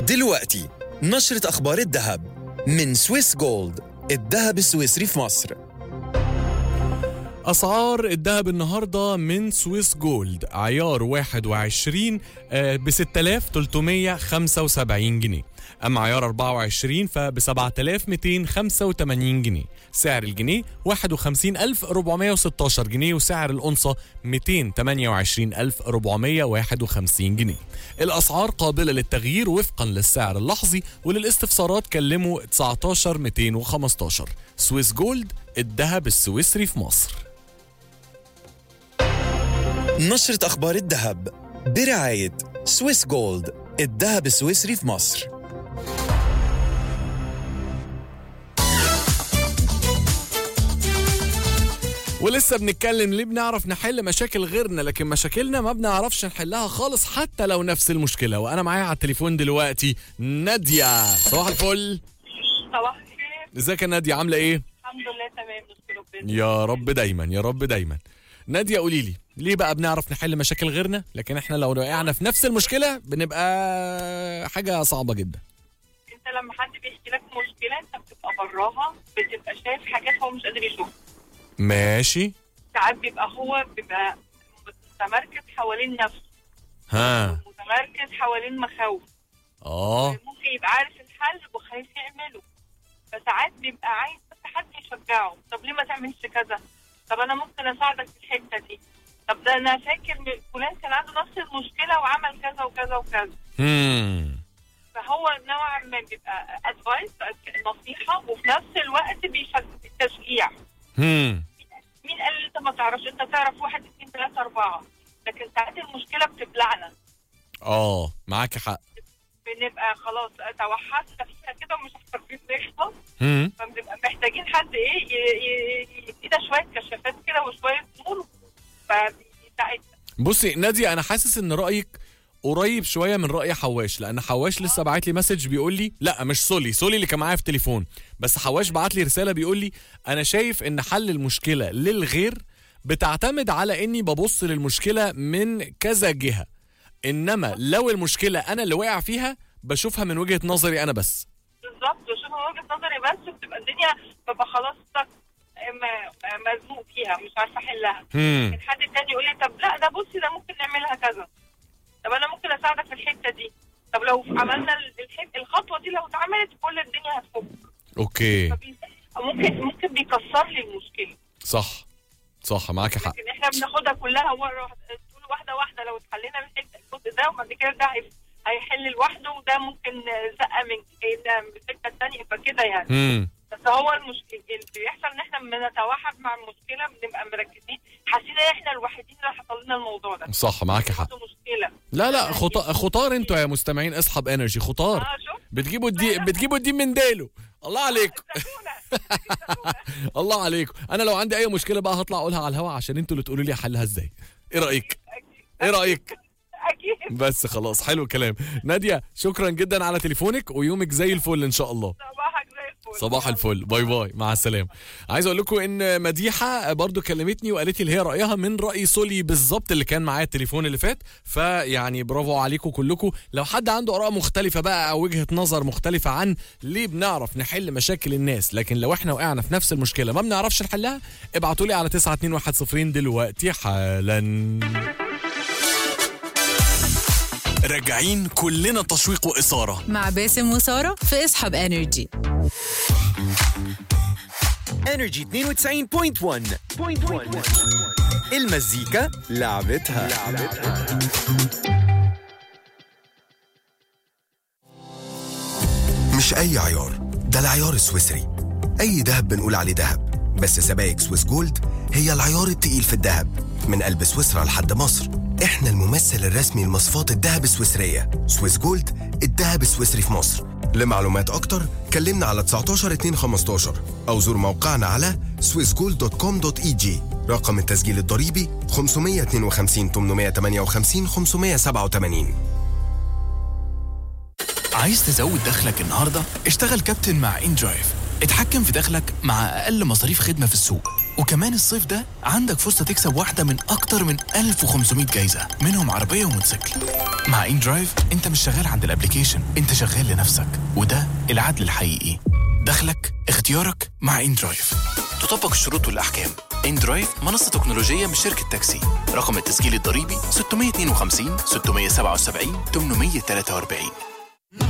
دلوقتي نشرة أخبار الذهب من سويس جولد الذهب السويسري في مصر أسعار الذهب النهاردة من سويس جولد عيار 21 ب 6375 جنيه أما عيار 24 فب 7285 جنيه سعر الجنيه 51416 جنيه وسعر الأنصة 228451 جنيه الأسعار قابلة للتغيير وفقا للسعر اللحظي وللاستفسارات كلموا 19 215 سويس جولد الذهب السويسري في مصر نشرة أخبار الذهب برعاية سويس جولد الذهب السويسري في مصر ولسه بنتكلم ليه بنعرف نحل مشاكل غيرنا لكن مشاكلنا ما بنعرفش نحلها خالص حتى لو نفس المشكلة وأنا معايا على التليفون دلوقتي نادية صباح الفل صباح الخير ازيك يا نادية عاملة ايه؟ الحمد لله تمام نشكر ربنا يا رب دايما يا رب دايما نادية قولي لي ليه بقى بنعرف نحل مشاكل غيرنا لكن احنا لو وقعنا في نفس المشكلة بنبقى حاجة صعبة جدا انت لما حد بيحكي لك مشكله انت بتبقى براها بتبقى شايف حاجات هو مش قادر يشوفها ماشي ساعات بيبقى هو بيبقى متمركز حوالين نفسه ها متمركز حوالين مخاوف اه ممكن يبقى عارف الحل وخايف يعمله فساعات بيبقى عايز بس حد يشجعه طب ليه ما تعملش كذا طب انا ممكن اساعدك في الحته دي طب ده انا فاكر م- فلان كان عنده نفس المشكله وعمل كذا وكذا وكذا هم فهو نوعا ما بيبقى ادفايس نصيحه وفي نفس الوقت بيشجع تشجيع هم مين قال لي انت ما تعرفش انت تعرف واحد اثنين ثلاثه اربعه لكن ساعات المشكله بتبلعنا اه معاك حق بنبقى خلاص توحدنا فيها كده ومش عارفين نخلص هم فبنبقى محتاجين حد ايه ي- ي- يدينا شويه كشافات كده وشويه نور فبيساعدنا بصي نادية انا حاسس ان رايك قريب شويه من راي حواش لان حواش لسه بعت لي مسج بيقول لي لا مش سولي سولي اللي كان معايا في التليفون بس حواش بعت لي رساله بيقول لي انا شايف ان حل المشكله للغير بتعتمد على اني ببص للمشكله من كذا جهه انما لو المشكله انا اللي واقع فيها بشوفها من وجهه نظري انا بس بالظبط بشوف من وجهه نظري بس بتبقى الدنيا ببقى خلاص stuck، م- مزنوق فيها مش عارفه احلها هم لكن حد تاني يقول لي طب لا ده بصي ده ممكن نعملها كذا طب انا ممكن اساعدك في الحته دي طب لو عملنا ال- الح- الخطوه دي لو اتعملت كل الدنيا هتفك اوكي فبي- ممكن ممكن بيكسر لي المشكله صح صح معاك حق لكن احنا بناخدها كلها مره واحده كل واحده واحده لو اتحلينا من الحته الجزء ده وبعد كده ده هي- هيحل لوحده وده ممكن زقه من ده من الحته الثانيه فكده يعني هم بس هو المشكله اللي بيحصل ان احنا بنتوحد مع المشكله بنبقى مركزين حاسين ان احنا الوحيدين اللي حصل لنا الموضوع ده صح معاك حق عنده مشكله لا لا خطا خطار انتوا يا مستمعين اصحاب انرجي خطار اه شوف بتجيبوا الدي بتجيبوا الدين من ديله الله عليكم سابونا. سابونا. الله عليكم انا لو عندي اي مشكله بقى هطلع اقولها على الهوا عشان انتوا اللي تقولوا لي احلها ازاي ايه رايك ايه رايك اكيد بس خلاص حلو الكلام ناديه شكرا جدا على تليفونك ويومك زي الفل ان شاء الله صباحك زي الفل صباح الفل باي باي مع السلامه عايز اقول لكم ان مديحه برضو كلمتني وقالت لي اللي هي رايها من راي سولي بالظبط اللي كان معايا التليفون اللي فات فيعني برافو عليكم كلكم لو حد عنده اراء مختلفه بقى او وجهه نظر مختلفه عن ليه بنعرف نحل مشاكل الناس لكن لو احنا وقعنا في نفس المشكله ما بنعرفش نحلها ابعتوا لي على 92110 دلوقتي حالا راجعين كلنا تشويق واثاره مع باسم وسارة في اصحاب انرجي انرجي 92.1 المزيكا لعبتها مش أي عيار ده العيار السويسري أي دهب بنقول عليه دهب بس سبائك سويس جولد هي العيار التقيل في الدهب من قلب سويسرا لحد مصر احنا الممثل الرسمي لمصفات الدهب السويسرية سويس جولد الدهب السويسري في مصر لمعلومات أكتر كلمنا على 19 2 15 أو زور موقعنا على swissgold.com.eg رقم التسجيل الضريبي 552 858 587 عايز تزود دخلك النهارده؟ اشتغل كابتن مع ان درايف اتحكم في دخلك مع أقل مصاريف خدمة في السوق وكمان الصيف ده عندك فرصة تكسب واحدة من أكتر من 1500 جايزة منهم عربية وموتوسيكل مع إن درايف أنت مش شغال عند الابليكيشن أنت شغال لنفسك وده العدل الحقيقي دخلك اختيارك مع إن درايف تطبق الشروط والأحكام إن درايف منصة تكنولوجية من شركة تاكسي رقم التسجيل الضريبي 652 677 843